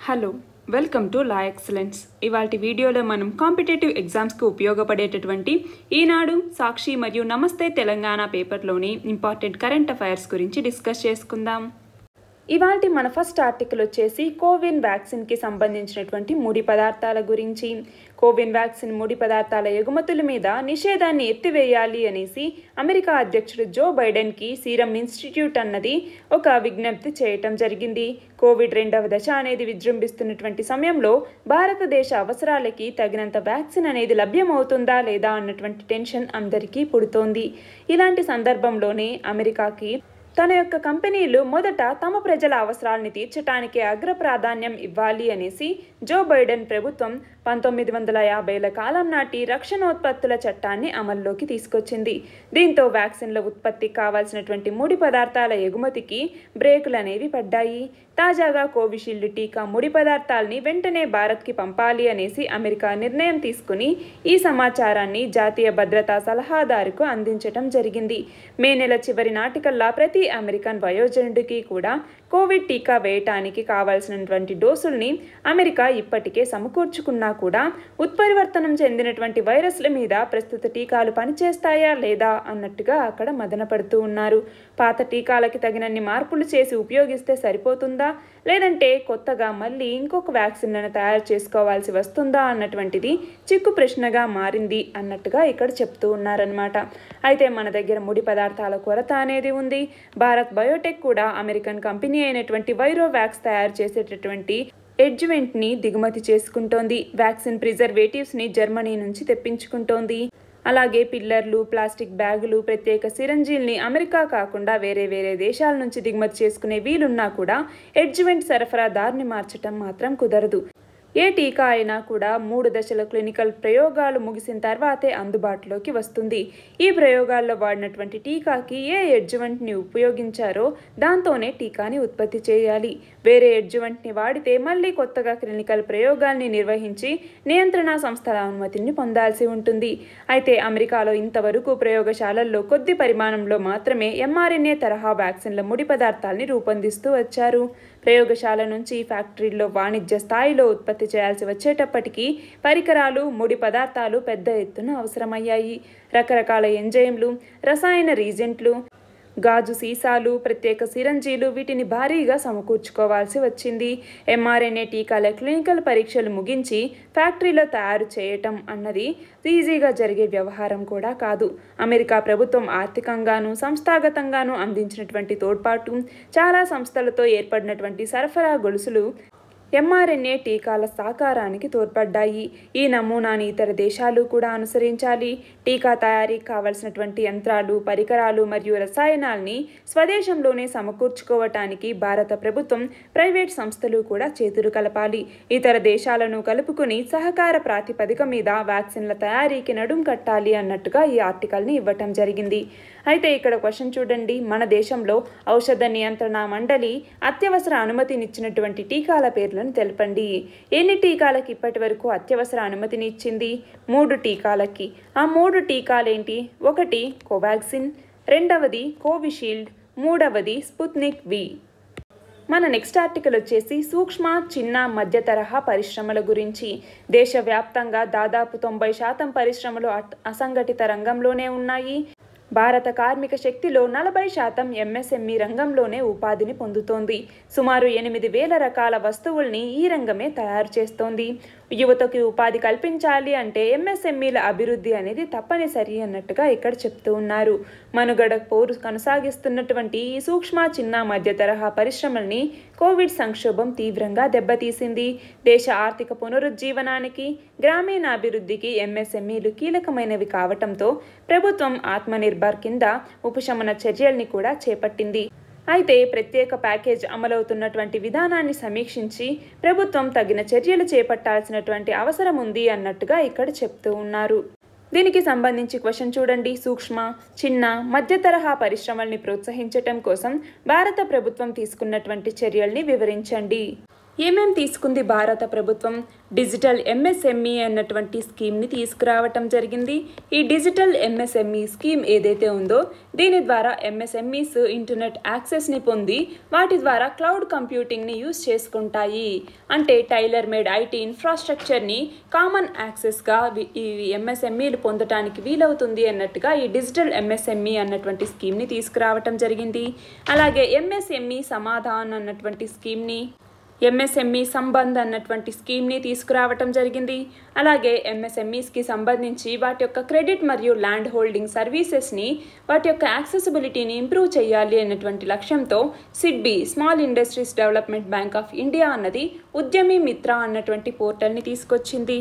hello welcome to La Excellence ఇవాటి వీడియోలో మనం కాంపిటేటివ్ ఎగ్జామ్స్కి ఉపయోగపడేటటువంటి ఈనాడు సాక్షి మరియు నమస్తే తెలంగాణ పేపర్లోని ఇంపార్టెంట్ కరెంట్ అఫైర్స్ గురించి డిస్కస్ చేసుకుందాం ఇవాల్టి మన ఫస్ట్ ఆర్టికల్ వచ్చేసి కోవిన్ వ్యాక్సిన్కి సంబంధించినటువంటి ముడి పదార్థాల గురించి కోవిన్ వ్యాక్సిన్ ముడి పదార్థాల ఎగుమతుల మీద నిషేధాన్ని ఎత్తివేయాలి అనేసి అమెరికా అధ్యక్షుడు జో బైడెన్కి సీరం ఇన్స్టిట్యూట్ అన్నది ఒక విజ్ఞప్తి చేయటం జరిగింది కోవిడ్ రెండవ దశ అనేది విజృంభిస్తున్నటువంటి సమయంలో భారతదేశ అవసరాలకి తగినంత వ్యాక్సిన్ అనేది లభ్యమవుతుందా లేదా అన్నటువంటి టెన్షన్ అందరికీ పుడుతోంది ఇలాంటి సందర్భంలోనే అమెరికాకి తన యొక్క కంపెనీలు మొదట తమ ప్రజల అవసరాలని తీర్చడానికి అగ్ర ప్రాధాన్యం ఇవ్వాలి అనేసి జో బైడెన్ ప్రభుత్వం పంతొమ్మిది వందల యాభైల కాలం నాటి రక్షణోత్పత్తుల చట్టాన్ని అమల్లోకి తీసుకొచ్చింది దీంతో వ్యాక్సిన్ల ఉత్పత్తికి కావాల్సినటువంటి ముడి పదార్థాల ఎగుమతికి బ్రేకులు అనేవి పడ్డాయి తాజాగా కోవిషీల్డ్ టీకా ముడి పదార్థాలని వెంటనే భారత్కి పంపాలి అనేసి అమెరికా నిర్ణయం తీసుకుని ఈ సమాచారాన్ని జాతీయ భద్రతా సలహాదారుకు అందించటం జరిగింది మే నెల చివరి నాటికల్లా ప్రతి అమెరికన్ వయోజనుడికి కూడా కోవిడ్ టీకా వేయటానికి కావాల్సినటువంటి డోసుల్ని అమెరికా ఇప్పటికే సమకూర్చుకున్నా కూడా ఉత్పరివర్తనం చెందినటువంటి వైరస్ల మీద ప్రస్తుత టీకాలు పనిచేస్తాయా లేదా అన్నట్టుగా అక్కడ మదన పడుతూ ఉన్నారు పాత టీకాలకి తగినన్ని మార్పులు చేసి ఉపయోగిస్తే సరిపోతుందా లేదంటే కొత్తగా మళ్ళీ ఇంకొక వ్యాక్సిన్లను తయారు చేసుకోవాల్సి వస్తుందా అన్నటువంటిది చిక్కు ప్రశ్నగా మారింది అన్నట్టుగా ఇక్కడ చెప్తూ ఉన్నారనమాట అయితే మన దగ్గర ముడి పదార్థాల కొరత అనేది ఉంది భారత్ బయోటెక్ కూడా అమెరికన్ కంపెనీ అయినటువంటి వైరోవాక్స్ తయారు చేసేటటువంటి ఎడ్జ్వెంట్ని దిగుమతి చేసుకుంటోంది వ్యాక్సిన్ ప్రిజర్వేటివ్స్ని జర్మనీ నుంచి తెప్పించుకుంటోంది అలాగే పిల్లర్లు ప్లాస్టిక్ బ్యాగులు ప్రత్యేక సిరంజీల్ని అమెరికా కాకుండా వేరే వేరే దేశాల నుంచి దిగుమతి చేసుకునే వీలున్నా కూడా ఎడ్జ్వెంట్ సరఫరాదారుని మార్చటం మాత్రం కుదరదు ఏ టీకా అయినా కూడా మూడు దశల క్లినికల్ ప్రయోగాలు ముగిసిన తర్వాతే అందుబాటులోకి వస్తుంది ఈ ప్రయోగాల్లో వాడినటువంటి టీకాకి ఏ ఎడ్జువెంట్ని ఉపయోగించారో దాంతోనే టీకాని ఉత్పత్తి చేయాలి వేరే ఎడ్జువెంట్ని వాడితే మళ్ళీ కొత్తగా క్లినికల్ ప్రయోగాల్ని నిర్వహించి నియంత్రణ సంస్థల అనుమతిని పొందాల్సి ఉంటుంది అయితే అమెరికాలో ఇంతవరకు ప్రయోగశాలల్లో కొద్ది పరిమాణంలో మాత్రమే ఎంఆర్ఎన్ఏ తరహా వ్యాక్సిన్ల ముడి పదార్థాలని రూపొందిస్తూ వచ్చారు ప్రయోగశాల నుంచి ఫ్యాక్టరీల్లో వాణిజ్య స్థాయిలో ఉత్పత్తి చేయాల్సి వచ్చేటప్పటికీ పరికరాలు ముడి పదార్థాలు పెద్ద ఎత్తున అవసరమయ్యాయి రకరకాల ఎంజైమ్లు రసాయన రీజెంట్లు గాజు సీసాలు ప్రత్యేక సిరంజీలు వీటిని భారీగా సమకూర్చుకోవాల్సి వచ్చింది ఎంఆర్ఎన్ఏ టీకాల క్లినికల్ పరీక్షలు ముగించి ఫ్యాక్టరీలో తయారు చేయటం అన్నది ఈజీగా జరిగే వ్యవహారం కూడా కాదు అమెరికా ప్రభుత్వం ఆర్థికంగాను సంస్థాగతంగాను అందించినటువంటి తోడ్పాటు చాలా సంస్థలతో ఏర్పడినటువంటి సరఫరా గొలుసులు ఎంఆర్ఎన్ఏ టీకాల సాకారానికి తోడ్పడ్డాయి ఈ నమూనాని ఇతర దేశాలు కూడా అనుసరించాలి టీకా తయారీకి కావలసినటువంటి యంత్రాలు పరికరాలు మరియు రసాయనాల్ని స్వదేశంలోనే సమకూర్చుకోవటానికి భారత ప్రభుత్వం ప్రైవేట్ సంస్థలు కూడా చేతులు కలపాలి ఇతర దేశాలను కలుపుకుని సహకార ప్రాతిపదిక మీద వ్యాక్సిన్ల తయారీకి నడుం కట్టాలి అన్నట్టుగా ఈ ఆర్టికల్ని ఇవ్వటం జరిగింది అయితే ఇక్కడ క్వశ్చన్ చూడండి మన దేశంలో ఔషధ నియంత్రణ మండలి అత్యవసర అనుమతినిచ్చినటువంటి టీకాల పేర్లను తెలపండి ఎన్ని టీకాలకి ఇప్పటి వరకు అత్యవసర అనుమతిని ఇచ్చింది మూడు టీకాలకి ఆ మూడు టీకాలేంటి ఒకటి కోవాక్సిన్ రెండవది కోవిషీల్డ్ మూడవది స్పుత్నిక్ వి మన నెక్స్ట్ ఆర్టికల్ వచ్చేసి సూక్ష్మ చిన్న మధ్య తరహా పరిశ్రమల గురించి దేశవ్యాప్తంగా దాదాపు తొంభై శాతం పరిశ్రమలు అసంఘటిత రంగంలోనే ఉన్నాయి భారత కార్మిక శక్తిలో నలభై శాతం ఎంఎస్ఎంఈ రంగంలోనే ఉపాధిని పొందుతోంది సుమారు ఎనిమిది వేల రకాల వస్తువుల్ని ఈ రంగమే తయారు చేస్తోంది యువతకి ఉపాధి కల్పించాలి అంటే ఎంఎస్ఎంఈల అభివృద్ధి అనేది తప్పనిసరి అన్నట్టుగా ఇక్కడ చెప్తూ ఉన్నారు మనుగడ పోరు కొనసాగిస్తున్నటువంటి ఈ సూక్ష్మ చిన్న మధ్య తరహా పరిశ్రమల్ని కోవిడ్ సంక్షోభం తీవ్రంగా దెబ్బతీసింది దేశ ఆర్థిక పునరుజ్జీవనానికి గ్రామీణాభివృద్ధికి ఎంఎస్ఎంఈలు కీలకమైనవి కావటంతో ప్రభుత్వం ఆత్మనిర్భర్ కింద ఉపశమన చర్యల్ని కూడా చేపట్టింది అయితే ప్రత్యేక ప్యాకేజ్ అమలవుతున్నటువంటి విధానాన్ని సమీక్షించి ప్రభుత్వం తగిన చర్యలు చేపట్టాల్సినటువంటి అవసరం ఉంది అన్నట్టుగా ఇక్కడ చెప్తూ ఉన్నారు దీనికి సంబంధించి క్వశ్చన్ చూడండి సూక్ష్మ చిన్న మధ్య తరహా పరిశ్రమల్ని ప్రోత్సహించటం కోసం భారత ప్రభుత్వం తీసుకున్నటువంటి చర్యల్ని వివరించండి ఏమేం తీసుకుంది భారత ప్రభుత్వం డిజిటల్ ఎంఎస్ఎంఈ అన్నటువంటి స్కీమ్ని తీసుకురావటం జరిగింది ఈ డిజిటల్ ఎంఎస్ఎంఈ స్కీమ్ ఏదైతే ఉందో దీని ద్వారా ఎంఎస్ఎంఈస్ ఇంటర్నెట్ యాక్సెస్ని పొంది వాటి ద్వారా క్లౌడ్ కంప్యూటింగ్ని యూజ్ చేసుకుంటాయి అంటే టైలర్ మేడ్ ఐటీ ఇన్ఫ్రాస్ట్రక్చర్ని కామన్ యాక్సెస్గా ఈ ఎంఎస్ఎంఈలు పొందటానికి వీలవుతుంది అన్నట్టుగా ఈ డిజిటల్ ఎంఎస్ఎంఈ అన్నటువంటి స్కీమ్ని తీసుకురావటం జరిగింది అలాగే ఎంఎస్ఎంఈ సమాధాన్ అన్నటువంటి స్కీమ్ని ఎంఎస్ఎంఈ సంబంధ్ అన్నటువంటి స్కీమ్ని తీసుకురావటం జరిగింది అలాగే ఎంఎస్ఎంఈస్కి సంబంధించి వాటి యొక్క క్రెడిట్ మరియు ల్యాండ్ హోల్డింగ్ సర్వీసెస్ని వాటి యొక్క యాక్సెసిబిలిటీని ఇంప్రూవ్ చేయాలి అన్నటువంటి లక్ష్యంతో SIDBI small industries development bank of India అన్నది ఉద్యమి మిత్ర అన్నటువంటి పోర్టల్ని తీసుకొచ్చింది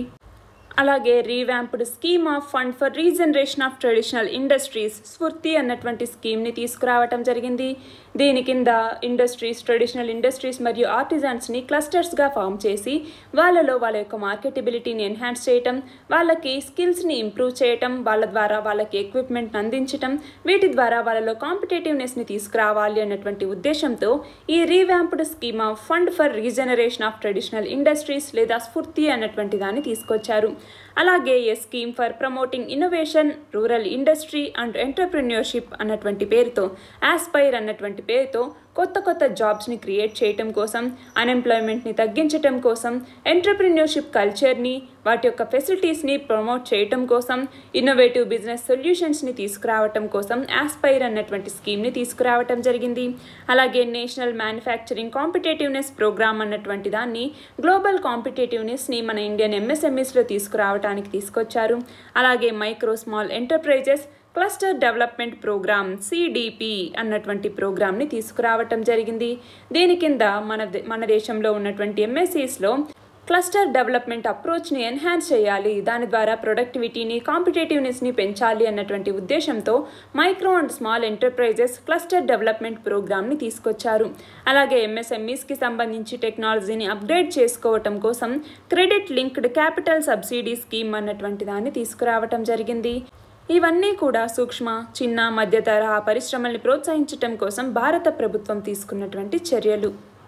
అలాగే revamped scheme of fund for regeneration of traditional industries Sfurti అన్నటువంటి స్కీమ్ని తీసుకురావటం జరిగింది దీని కింద ఇండస్ట్రీస్ ట్రెడిషనల్ ఇండస్ట్రీస్ మరియు ఆర్టిజన్స్ని క్లస్టర్స్గా ఫామ్ చేసి వాళ్ళలో వాళ్ళ యొక్క మార్కెటబిలిటీని ఎన్హాన్స్ చేయటం వాళ్ళకి స్కిల్స్ని ఇంప్రూవ్ చేయటం వాళ్ళ ద్వారా వాళ్ళకి ఎక్విప్మెంట్ అందించటం వీటి ద్వారా వాళ్ళలో కాంపిటేటివ్నెస్ని తీసుకురావాలి అన్నటువంటి ఉద్దేశంతో ఈ revamped scheme of fund for regeneration of traditional industries లేదా స్ఫూర్తి అన్నటువంటి దాన్ని తీసుకొచ్చారు అలాగే a scheme for promoting innovation rural industry and entrepreneurship అన్నటువంటి పేరుతో ఆస్పైర్ అన్నటువంటి పేరుతో కొత్త కొత్త జాబ్స్ని క్రియేట్ చేయటం కోసం అన్ఎంప్లాయ్మెంట్ని తగ్గించటం కోసం ఎంటర్ప్రెన్యూర్షిప్ కల్చర్ని వాటి యొక్క ఫెసిలిటీస్ని ప్రమోట్ చేయటం కోసం ఇన్నోవేటివ్ బిజినెస్ సొల్యూషన్స్ని తీసుకురావటం కోసం ఆస్పైర్ అన్నటువంటి స్కీమ్ని తీసుకురావటం జరిగింది అలాగే నేషనల్ మ్యానుఫ్యాక్చరింగ్ కాంపిటేటివ్నెస్ ప్రోగ్రామ్ అన్నటువంటి దాన్ని గ్లోబల్ కాంపిటేటివ్నెస్ని మన ఇండియన్ ఎంఎస్ఎంఈస్లో తీసుకురావడానికి తీసుకొచ్చారు అలాగే micro small enterprises cluster development programme CDP అన్నటువంటి ప్రోగ్రామ్ని తీసుకురావటం జరిగింది దీని కింద మన దే- మన దేశంలో ఉన్నటువంటి ఎంఎస్సీస్లో క్లస్టర్ డెవలప్మెంట్ అప్రోచ్ని ఎన్హాన్స్ చేయాలి దాని ద్వారా ప్రొడక్టివిటీని కాంపిటేటివ్నెస్ని పెంచాలి అన్నటువంటి ఉద్దేశంతో micro and small enterprises cluster development ప్రోగ్రామ్ని తీసుకొచ్చారు అలాగే ఎంఎస్ఎంఈస్కి సంబంధించి టెక్నాలజీని అప్గ్రేడ్ చేసుకోవటం కోసం credit linked capital subsidy scheme అన్నటువంటి దాన్ని తీసుకురావటం జరిగింది ఇవన్నీ కూడా సూక్ష్మ చిన్న మధ్య తరహా పరిశ్రమల్ని ప్రోత్సహించటం కోసం భారత ప్రభుత్వం తీసుకున్నటువంటి చర్యలు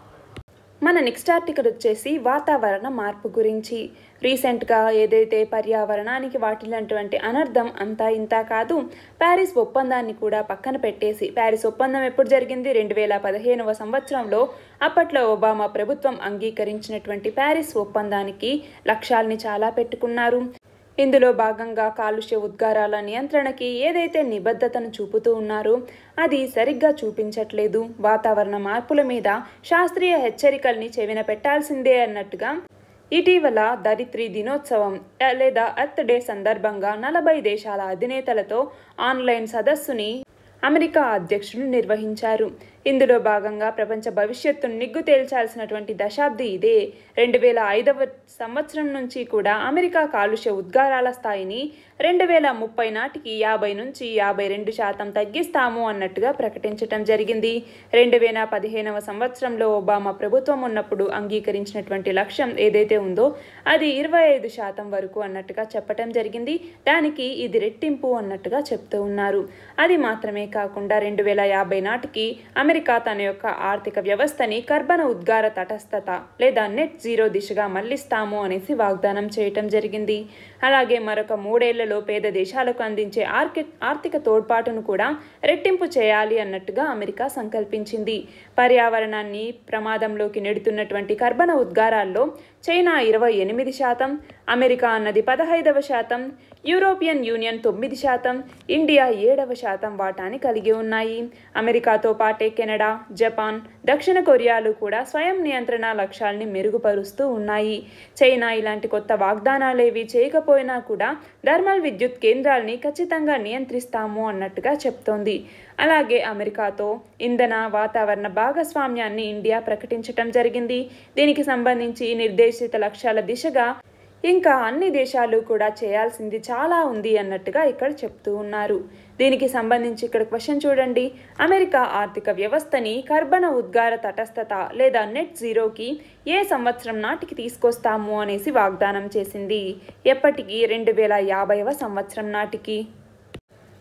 మన నెక్స్ట్ ఆర్టికల్ వచ్చేసి వాతావరణ మార్పు గురించి రీసెంట్గా ఏదైతే పర్యావరణానికి వాటిల్లినటువంటి అనర్థం అంతా ఇంతా కాదు ప్యారిస్ ఒప్పందాన్ని కూడా పక్కన పెట్టేసి ప్యారిస్ ఒప్పందం ఎప్పుడు జరిగింది రెండు వేల పదిహేనవ సంవత్సరంలో అప్పట్లో ఒబామా ప్రభుత్వం అంగీకరించినటువంటి ప్యారిస్ ఒప్పందానికి లక్ష్యాల్ని చాలా పెట్టుకున్నారు ఇందులో భాగంగా కాలుష్య ఉద్గారాల నియంత్రణకి ఏదైతే నిబద్ధతను చూపుతూ ఉన్నారో అది సరిగ్గా చూపించట్లేదు వాతావరణ మార్పుల మీద శాస్త్రీయ హెచ్చరికల్ని చెవిన పెట్టాల్సిందే అన్నట్టుగా ఇటీవల ధరిత్రి దినోత్సవం ఆ, లేదా ఎర్త్ డే సందర్భంగా నలభై దేశాల అధినేతలతో ఆన్లైన్ సదస్సుని అమెరికా అధ్యక్షుడు నిర్వహించారు ఇందులో భాగంగా ప్రపంచ భవిష్యత్తును నిగ్గు తేల్చాల్సినటువంటి దశాబ్ది ఇదే రెండు వేల ఐదవ సంవత్సరం నుంచి కూడా అమెరికా కాలుష్య ఉద్గారాల స్థాయిని రెండు వేల ముప్పై నాటికి యాభై నుంచి యాభై రెండు శాతం తగ్గిస్తాము అన్నట్టుగా ప్రకటించటం జరిగింది రెండు వేల పదిహేనవ సంవత్సరంలో ఒబామా ప్రభుత్వం ఉన్నప్పుడు అంగీకరించినటువంటి లక్ష్యం ఏదైతే ఉందో అది ఇరవై ఐదు శాతం వరకు అన్నట్టుగా చెప్పటం జరిగింది దానికి ఇది రెట్టింపు అన్నట్టుగా చెప్తూ ఉన్నారు అది మాత్రమే కాకుండా రెండు వేల యాభై నాటికి అమెరికా తన యొక్క ఆర్థిక వ్యవస్థని కర్బన ఉద్గార తటస్థత లేదా నెట్ జీరో దిశగా మళ్లిస్తాము అనేసి వాగ్దానం చేయటం జరిగింది అలాగే మరొక మూడేళ్లలో పేద దేశాలకు అందించే ఆర్థిక ఆర్థిక తోడ్పాటును కూడా రెట్టింపు చేయాలి అన్నట్టుగా అమెరికా సంకల్పించింది పర్యావరణాన్ని ప్రమాదంలోకి నెడుతున్నటువంటి కర్బన ఉద్గారాల్లో చైనా ఇరవై ఎనిమిది శాతం అమెరికా అన్నది పదహైదవ శాతం యూరోపియన్ యూనియన్ తొమ్మిది శాతం ఇండియా ఏడవ శాతం వాటాని కలిగి ఉన్నాయి అమెరికాతో పాటే కెనడా జపాన్ దక్షిణ కొరియాలు కూడా స్వయం నియంత్రణ లక్ష్యాల్ని మెరుగుపరుస్తూ ఉన్నాయి చైనా ఇలాంటి కొత్త వాగ్దానాలేవి చేయకపోయినా కూడా థర్మల్ విద్యుత్ కేంద్రాల్ని ఖచ్చితంగా నియంత్రిస్తాము అన్నట్టుగా చెప్తోంది అలాగే అమెరికాతో ఇంధన వాతావరణ భాగస్వామ్యాన్ని ఇండియా ప్రకటించటం జరిగింది దీనికి సంబంధించి నిర్దేశిత లక్ష్యాల దిశగా ఇంకా అన్ని దేశాలు కూడా చేయాల్సింది చాలా ఉంది అన్నట్టుగా ఇక్కడ చెప్తూ ఉన్నారు దీనికి సంబంధించి ఇక్కడ క్వశ్చన్ చూడండి అమెరికా ఆర్థిక వ్యవస్థని కర్బన ఉద్గార తటస్థత లేదా నెట్ జీరోకి ఏ సంవత్సరం నాటికి తీసుకొస్తాము అనేసి వాగ్దానం చేసింది ఎప్పటికీ రెండు వేల యాభైవ సంవత్సరం నాటికి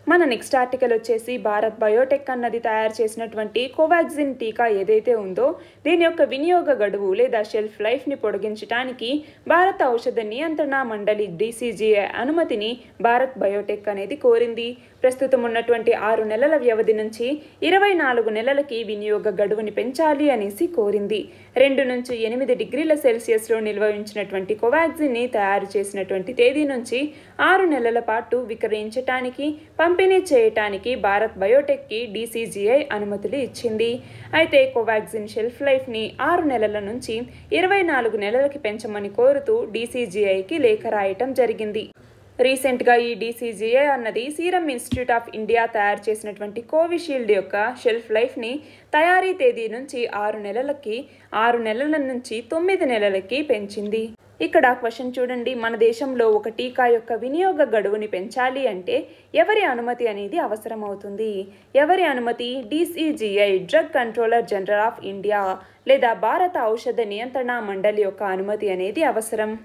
మన నెక్స్ట్ ఆర్టికల్ వచ్చేసి భారత్ బయోటెక్ అన్నది తయారు చేసినటువంటి కోవాక్సిన్ టీకా ఏదైతే ఉందో దీని యొక్క వినియోగ గడువు లేదా షెల్ఫ్ లైఫ్ని పొడిగించడానికి భారత ఔషధ నియంత్రణ మండలి డీసీజీఐ అనుమతిని భారత్ బయోటెక్ అనేది కోరింది ప్రస్తుతం ఉన్నటువంటి ఆరు నెలల వ్యవధి నుంచి ఇరవై నాలుగు నెలలకి వినియోగ గడువుని పెంచాలి అనేసి కోరింది రెండు నుంచి ఎనిమిది డిగ్రీల సెల్సియస్లో నిల్వ ఉంచినటువంటి కోవాక్సిన్ని తయారు చేసినటువంటి తేదీ నుంచి ఆరు నెలల పాటు విక్రయించటానికి పంపిణీ చేయటానికి భారత్ బయోటెక్కి డీసీజీఐ అనుమతులు ఇచ్చింది అయితే కోవాక్సిన్ షెల్ఫ్ లైఫ్ని ఆరు నెలల నుంచి ఇరవై నాలుగు నెలలకి పెంచమని కోరుతూ డీసీజీఐకి లేఖ రాయటం జరిగింది రీసెంట్గా ఈ డీసీజీఏ అన్నది సీరం ఇన్స్టిట్యూట్ ఆఫ్ ఇండియా తయారు చేసినటువంటి కోవిషీల్డ్ యొక్క షెల్ఫ్ లైఫ్ని తయారీ తేదీ నుంచి ఆరు నెలలకి ఆరు నెలల నుంచి తొమ్మిది నెలలకి పెంచింది ఇక్కడ క్వశ్చన్ చూడండి మన దేశంలో ఒక టీకా యొక్క వినియోగ గడువుని పెంచాలి అంటే ఎవరి అనుమతి అనేది అవసరమవుతుంది ఎవరి అనుమతి DCGI drug controller general of India లేదా భారత ఔషధ నియంత్రణ మండలి యొక్క అనుమతి అనేది అవసరం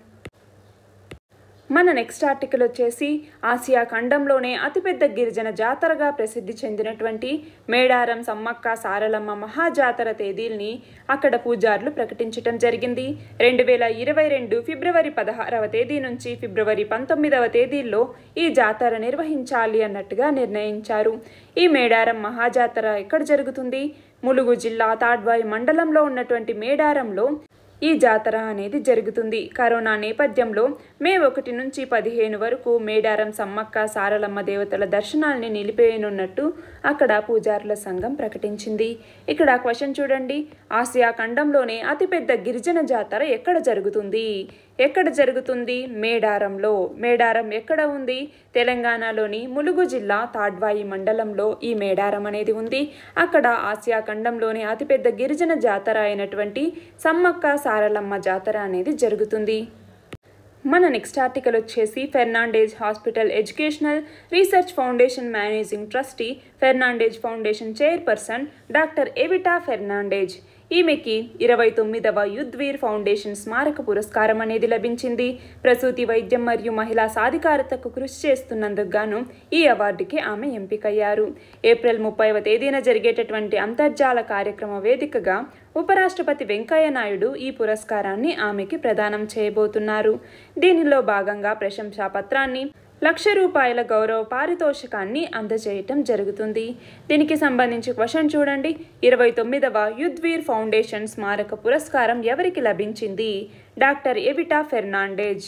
మన నెక్స్ట్ ఆర్టికల్ వచ్చేసి ఆసియా ఖండంలోనే అతిపెద్ద గిరిజన జాతరగా ప్రసిద్ధి చెందినటువంటి మేడారం సమ్మక్క సారలమ్మ మహాజాతర తేదీల్ని అక్కడ పూజారులు ప్రకటించడం జరిగింది రెండు వేల ఇరవై రెండు ఫిబ్రవరి పదహారవ తేదీ నుంచి ఫిబ్రవరి పంతొమ్మిదవ తేదీల్లో ఈ జాతర నిర్వహించాలి అన్నట్టుగా నిర్ణయించారు ఈ మేడారం మహాజాతర ఎక్కడ జరుగుతుంది ములుగు జిల్లా తాడ్వాయి మండలంలో ఉన్నటువంటి మేడారంలో ఈ జాతర అనేది జరుగుతుంది కరోనా నేపథ్యంలో మే ఒకటి నుంచి పదిహేను వరకు మేడారం సమ్మక్క సారలమ్మ దేవతల దర్శనాల్ని నిలిపేయనున్నట్టు అక్కడ పూజారుల సంఘం ప్రకటించింది ఇక్కడ క్వశ్చన్ చూడండి ఆసియా ఖండంలోనే అతిపెద్ద గిరిజన జాతర ఎక్కడ జరుగుతుంది ఎక్కడ జరుగుతుంది మేడారంలో మేడారం ఎక్కడ ఉంది తెలంగాణలోని ములుగు జిల్లా తాడ్వాయి మండలంలో ఈ మేడారం అనేది ఉంది అక్కడ ఆసియా ఖండంలోని అతిపెద్ద గిరిజన జాతర అయినటువంటి సమ్మక్క సారలమ్మ జాతర అనేది జరుగుతుంది మన నెక్స్ట్ ఆర్టికల్ వచ్చేసి Fernandez hospital educational research foundation managing trustee Fernandez foundation chairperson doctor Evita Fernandez ఈమెకి ఇరవై తొమ్మిదవ యుద్వీర్ ఫౌండేషన్ స్మారక పురస్కారం అనేది లభించింది ప్రసూతి వైద్యం మరియు మహిళా సాధికారతకు కృషి చేస్తున్నందుకు గాను ఈ అవార్డుకి ఆమె ఎంపికయ్యారు ఏప్రిల్ ముప్పైవ తేదీన జరిగేటటువంటి అంతర్జాల కార్యక్రమ వేదికగా ఉపరాష్ట్రపతి వెంకయ్య నాయుడు ఈ పురస్కారాన్ని ఆమెకి ప్రదానం చేయబోతున్నారు దీనిలో భాగంగా ప్రశంసా పత్రాన్ని లక్ష రూపాయల గౌరవ పారితోషికాన్ని అందజేయటం జరుగుతుంది దీనికి సంబంధించి క్వశ్చన్ చూడండి ఇరవై తొమ్మిదవ యుద్వీర్ ఫౌండేషన్ స్మారక పురస్కారం ఎవరికి లభించింది డాక్టర్ ఎవిటా ఫెర్నాండేజ్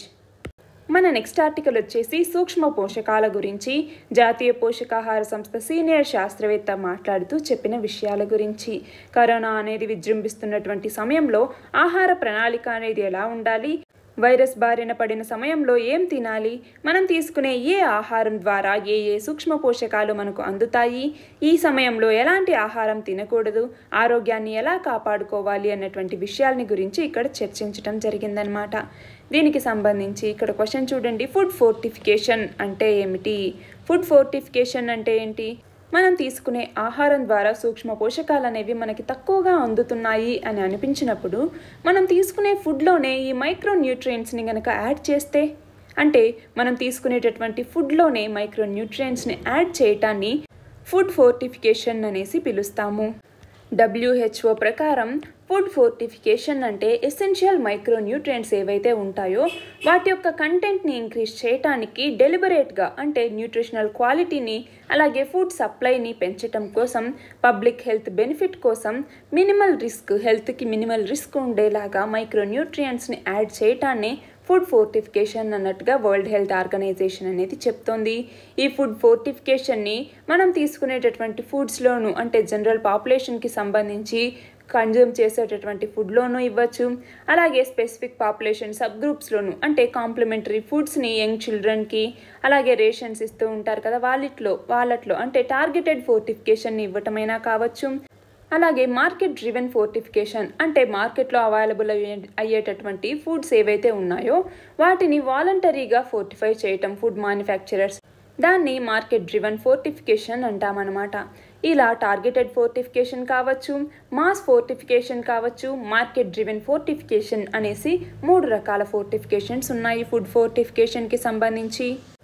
మన నెక్స్ట్ ఆర్టికల్ వచ్చేసి సూక్ష్మ పోషకాల గురించి జాతీయ పోషకాహార సంస్థ సీనియర్ శాస్త్రవేత్త మాట్లాడుతూ చెప్పిన విషయాల గురించి కరోనా అనేది విజృంభిస్తున్నటువంటి సమయంలో ఆహార ప్రణాళిక అనేది ఎలా ఉండాలి వైరస్ బారిన పడిన సమయంలో ఏం తినాలి మనం తీసుకునే ఏ ఆహారం ద్వారా ఏ ఏ సూక్ష్మ పోషకాలు మనకు అందుతాయి ఈ సమయంలో ఎలాంటి ఆహారం తినకూడదు ఆరోగ్యాన్ని ఎలా కాపాడుకోవాలి అన్నటువంటి విషయాల్ని గురించి ఇక్కడ చర్చించడం జరిగిందనమాట దీనికి సంబంధించి ఇక్కడ క్వశ్చన్ చూడండి ఫుడ్ ఫోర్టిఫికేషన్ అంటే ఏమిటి ఫుడ్ ఫోర్టిఫికేషన్ అంటే ఏంటి మనం తీసుకునే ఆహారం ద్వారా సూక్ష్మ పోషకాలు అనేవి మనకి తక్కువగా అందుతున్నాయి అని అనిపించినప్పుడు మనం తీసుకునే ఫుడ్లోనే ఈ మైక్రో న్యూట్రియంట్స్ని కనుక యాడ్ చేస్తే అంటే మనం తీసుకునేటటువంటి ఫుడ్లోనే మైక్రో న్యూట్రియంట్స్ని యాడ్ చేయటాన్ని ఫుడ్ ఫోర్టిఫికేషన్ అనేసి పిలుస్తాము డబ్ల్యూహెచ్ఓ ప్రకారం ఫుడ్ ఫోర్టిఫికేషన్ అంటే ఎసెన్షియల్ మైక్రో న్యూట్రియంట్స్ ఏవైతే ఉంటాయో వాటి యొక్క కంటెంట్ని ఇంక్రీజ్ చేయటానికి డెలిబరేట్గా అంటే న్యూట్రిషనల్ క్వాలిటీని అలాగే ఫుడ్ సప్లైని పెంచటం కోసం పబ్లిక్ హెల్త్ బెనిఫిట్ కోసం మినిమల్ రిస్క్ హెల్త్కి మినిమల్ రిస్క్ ఉండేలాగా మైక్రో న్యూట్రియంట్స్ని యాడ్ చేయటాన్ని ఫుడ్ ఫోర్టిఫికేషన్ అన్నట్టుగా వరల్డ్ హెల్త్ ఆర్గనైజేషన్ అనేది చెప్తోంది ఈ ఫుడ్ ఫోర్టిఫికేషన్ని మనం తీసుకునేటటువంటి ఫుడ్స్లోను అంటే జనరల్ పాపులేషన్కి సంబంధించి కన్జ్యూమ్ చేసేటటువంటి ఫుడ్లోనూ ఇవ్వచ్చు అలాగే స్పెసిఫిక్ పాపులేషన్ సబ్ గ్రూప్స్లోను అంటే కాంప్లిమెంటరీ ఫుడ్స్ని యంగ్ చిల్డ్రన్కి అలాగే రేషన్స్ ఇస్తూ ఉంటారు కదా వాళ్ళిట్లో వాళ్ళట్లో అంటే టార్గెటెడ్ ఫోర్టిఫికేషన్ని ఇవ్వటమైనా కావచ్చు అలాగే మార్కెట్ డ్రివెన్ ఫోర్టిఫికేషన్ అంటే మార్కెట్లో అవైలబుల్ అయ్యే అయ్యేటటువంటి ఫుడ్స్ ఏవైతే ఉన్నాయో వాటిని వాలంటరీగా ఫోర్టిఫై చేయటం ఫుడ్ మ్యానుఫ్యాక్చరర్స్ దాన్ని మార్కెట్ డ్రివెన్ ఫోర్టిఫికేషన్ అంటామన్నమాట ఇలా టార్గెటెడ్ ఫోర్టిఫికేషన్ కావచ్చు మాస్ ఫోర్టిఫికేషన్ కావచ్చు మార్కెట్ డ్రివెన్ ఫోర్టిఫికేషన్ అనేసి మూడు రకాల ఫోర్టిఫికేషన్స్ ఉన్నాయి ఫుడ్ ఫోర్టిఫికేషన్కి సంబంధించి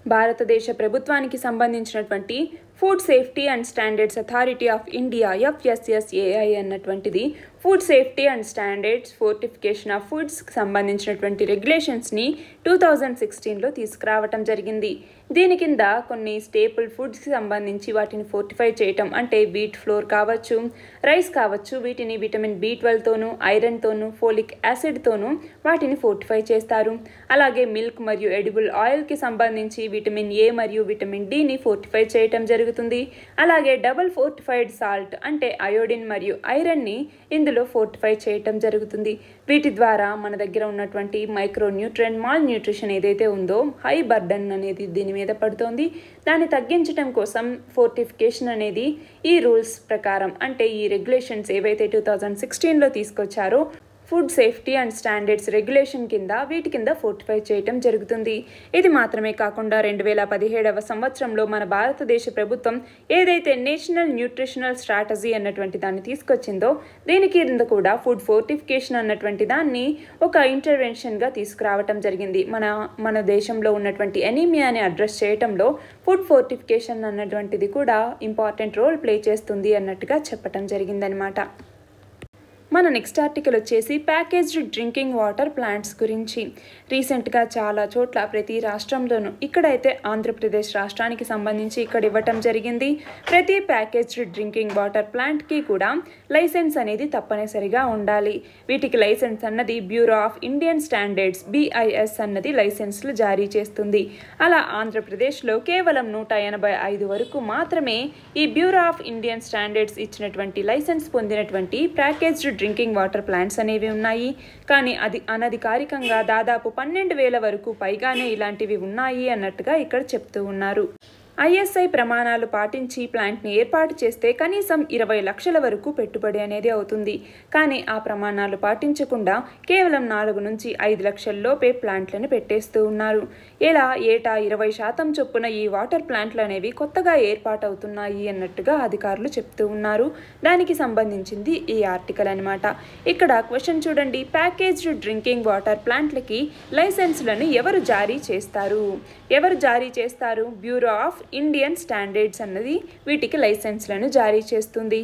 భారతదేశ ప్రభుత్వానికి సంబంధించినటువంటి food safety and standards authority of India FSSAI అన్నటువంటిది food safety and standards fortification of ఫుడ్స్కి సంబంధించినటువంటి రెగ్యులేషన్స్ని టూ థౌజండ్ సిక్స్టీన్లో తీసుకురావటం జరిగింది దీని కింద కొన్ని స్టేపుల్ ఫుడ్స్కి సంబంధించి వాటిని ఫోర్టిఫై చేయటం అంటే వీట్ ఫ్లోర్ కావచ్చు రైస్ కావచ్చు వీటిని విటమిన్ బి ట్వెల్వ్తోనూ ఐరన్తోనూ ఫోలిక్ యాసిడ్తోనూ వాటిని ఫోర్టిఫై చేస్తారు అలాగే మిల్క్ మరియు ఎడిబుల్ ఆయిల్కి సంబంధించి విటమిన్ ఏ మరియు విటమిన్ డిని ఫోర్టిఫై చేయటం జరుగుతుంది అలాగే డబుల్ ఫోర్టిఫైడ్ సాల్ట్ అంటే అయోడిన్ మరియు ఐరన్ని ఇందులో ఫోర్టిఫై చేయటం జరుగుతుంది వీటి ద్వారా మన దగ్గర ఉన్నటువంటి మైక్రో న్యూట్రియన్ మాల్ న్యూట్రిషన్ ఏదైతే ఉందో హై బర్డన్ అనేది దీని మీద పడుతోంది దాన్ని తగ్గించడం కోసం ఫోర్టిఫికేషన్ అనేది ఈ రూల్స్ ప్రకారం అంటే ఈ రెగ్యులేషన్స్ ఏవైతే టూ థౌజండ్ సిక్స్టీన్లో తీసుకొచ్చారో food safety and standards regulation కింద వీటి కింద ఫోర్టిఫై చేయటం జరుగుతుంది ఇది మాత్రమే కాకుండా రెండు వేల పదిహేడవ సంవత్సరంలో మన భారతదేశ ప్రభుత్వం ఏదైతే నేషనల్ న్యూట్రిషనల్ స్ట్రాటజీ అన్నటువంటి దాన్ని తీసుకొచ్చిందో దీని కింద కూడా ఫుడ్ ఫోర్టిఫికేషన్ అన్నటువంటి దాన్ని ఒక ఇంటర్వెన్షన్గా తీసుకురావటం జరిగింది మన మన దేశంలో ఉన్నటువంటి ఎనీమియాని అడ్రస్ చేయటంలో ఫుడ్ ఫోర్టిఫికేషన్ అన్నటువంటిది కూడా ఇంపార్టెంట్ రోల్ ప్లే చేస్తుంది అన్నట్టుగా చెప్పటం జరిగిందనమాట మన నెక్స్ట్ ఆర్టికల్ వచ్చేసి ప్యాకేజ్డ్ డ్రింకింగ్ వాటర్ ప్లాంట్స్ గురించి రీసెంట్గా చాలా చోట్ల ప్రతి రాష్ట్రంలోనూ ఇక్కడైతే ఆంధ్రప్రదేశ్ రాష్ట్రానికి సంబంధించి ఇక్కడ ఇవ్వటం జరిగింది ప్రతి ప్యాకేజ్డ్ డ్రింకింగ్ వాటర్ ప్లాంట్కి కూడా లైసెన్స్ అనేది తప్పనిసరిగా ఉండాలి వీటికి లైసెన్స్ అన్నది Bureau of Indian Standards BIS అన్నది లైసెన్స్లు జారీ చేస్తుంది అలా ఆంధ్రప్రదేశ్లో కేవలం నూట ఎనభై ఐదు వరకు మాత్రమే ఈ బ్యూరో ఆఫ్ ఇండియన్ స్టాండర్డ్స్ ఇచ్చినటువంటి లైసెన్స్ పొందినటువంటి ప్యాకేజ్డ్ డ్రింకింగ్ వాటర్ ప్లాంట్స్ అనేవి ఉన్నాయి కానీ అది అనధికారికంగా దాదాపు పన్నెండు వేల వరకు పైగానే ఇలాంటివి ఉన్నాయి అన్నట్టుగా ఇక్కడ చెప్తూ ఉన్నారు ఐఎస్ఐ ప్రమాణాలు పాటించి ప్లాంట్ని ఏర్పాటు చేస్తే కనీసం ఇరవై లక్షల వరకు పెట్టుబడి అనేది అవుతుంది కానీ ఆ ప్రమాణాలు పాటించకుండా కేవలం నాలుగు నుంచి ఐదు లక్షల్లోపే ప్లాంట్లను పెట్టేస్తూ ఉన్నారు ఇలా ఏటా ఇరవై శాతం చొప్పున ఈ వాటర్ ప్లాంట్లు అనేవి కొత్తగా ఏర్పాటవుతున్నాయి అన్నట్టుగా అధికారులు చెప్తూ ఉన్నారు దానికి సంబంధించింది ఈ ఆర్టికల్ అనమాట ఇక్కడ క్వశ్చన్ చూడండి ప్యాకేజ్డ్ డ్రింకింగ్ వాటర్ ప్లాంట్లకి లైసెన్సులను ఎవరు జారీ చేస్తారు ఎవరు జారీ చేస్తారు బ్యూరో ఆఫ్ ఇండియన్ స్టాండర్డ్స్ అన్నది వీటికి లైసెన్స్లను జారీ చేస్తుంది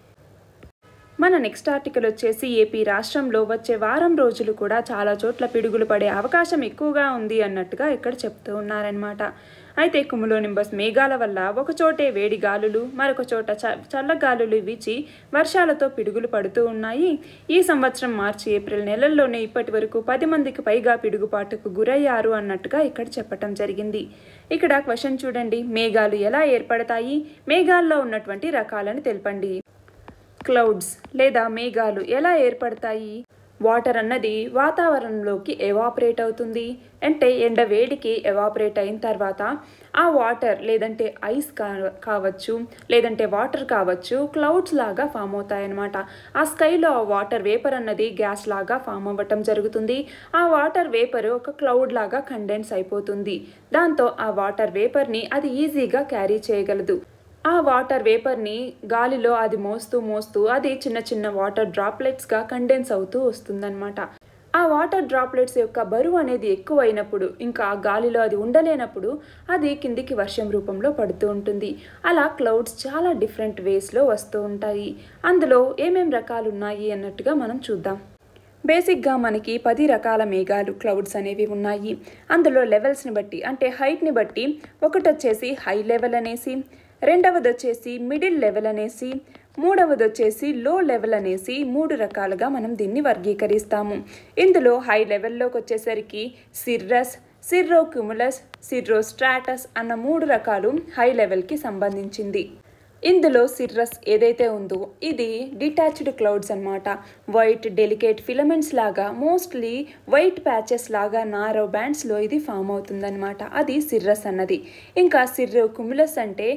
మన నెక్స్ట్ ఆర్టికల్ వచ్చేసి ఏపీ రాష్ట్రంలో వచ్చే వారం రోజులు కూడా చాలా చోట్ల పిడుగులు పడే అవకాశం ఎక్కువగా ఉంది అన్నట్టుగా ఇక్కడ చెప్తూ ఉన్నారనమాట అయితే కుములోనింబస్ మేఘాల వల్ల ఒక చోటే వేడి గాలులు మరొక చోట చ చల్లగాలులు వీచి వర్షాలతో పిడుగులు పడుతూ ఉన్నాయి ఈ సంవత్సరం మార్చి ఏప్రిల్ నెలల్లోనే ఇప్పటి వరకు పది మందికి పైగా పిడుగుపాటుకు గురయ్యారు అన్నట్టుగా ఇక్కడ చెప్పటం జరిగింది ఇక్కడ క్వశ్చన్ చూడండి మేఘాలు ఎలా ఏర్పడతాయి మేఘాల్లో ఉన్నటువంటి రకాలను తెలపండి క్లౌడ్స్ లేదా మేఘాలు ఎలా ఏర్పడతాయి వాటర్ అన్నది వాతావరణంలోకి ఎవాపరేట్ అవుతుంది అంటే ఎండ వేడికి ఎవాపరేట్ అయిన తర్వాత ఆ వాటర్ లేదంటే ఐస్ కా కావచ్చు లేదంటే వాటర్ కావచ్చు క్లౌడ్స్ లాగా ఫామ్ అవుతాయన్నమాట ఆ స్కైలో ఆ వాటర్ వేపర్ అన్నది గ్యాస్ లాగా ఫామ్ అవ్వటం జరుగుతుంది ఆ వాటర్ వేపర్ ఒక క్లౌడ్ లాగా కండెన్స్ అయిపోతుంది దాంతో ఆ వాటర్ వేపర్ని అది ఈజీగా క్యారీ చేయగలదు ఆ వాటర్ వేపర్ని గాలిలో అది మోస్తూ మోస్తూ అది చిన్న చిన్న వాటర్ డ్రాప్లెట్స్గా కండెన్స్ అవుతూ వస్తుందన్నమాట ఆ వాటర్ డ్రాప్లెట్స్ యొక్క బరువు అనేది ఎక్కువైనప్పుడు ఇంకా ఆ గాలిలో అది ఉండలేనప్పుడు అది కిందికి వర్షం రూపంలో పడుతూ ఉంటుంది అలా క్లౌడ్స్ చాలా డిఫరెంట్ వేస్లో వస్తూ ఉంటాయి అందులో ఏమేం రకాలు ఉన్నాయి అన్నట్టుగా మనం చూద్దాం బేసిక్గా మనకి పది రకాల మేఘాలు క్లౌడ్స్ అనేవి ఉన్నాయి అందులో లెవెల్స్ని బట్టి అంటే హైట్ని బట్టి ఒకటి వచ్చేసి హై లెవెల్ అనేసి రెండవది వచ్చేసి మిడిల్ లెవెల్ అనేసి మూడవది వచ్చేసి లో లెవెల్ అనేసి మూడు రకాలుగా మనం దీన్ని వర్గీకరిస్తాము ఇందులో హై లెవెల్లోకి వచ్చేసరికి cirrus cirrocumulus cirrostratus అన్న మూడు రకాలు హై లెవెల్కి సంబంధించింది ఇందులో సిర్రస్ ఏదైతే ఉందో ఇది డిటాచ్డ్ క్లౌడ్స్ అన్నమాట వైట్ డెలికేట్ ఫిలమెంట్స్ లాగా మోస్ట్లీ వైట్ ప్యాచెస్ లాగా నారో బ్యాండ్స్లో ఇది ఫామ్ అవుతుందన్నమాట అది సిర్రస్ అన్నది ఇంకా సిర్రో కుములస్ అంటే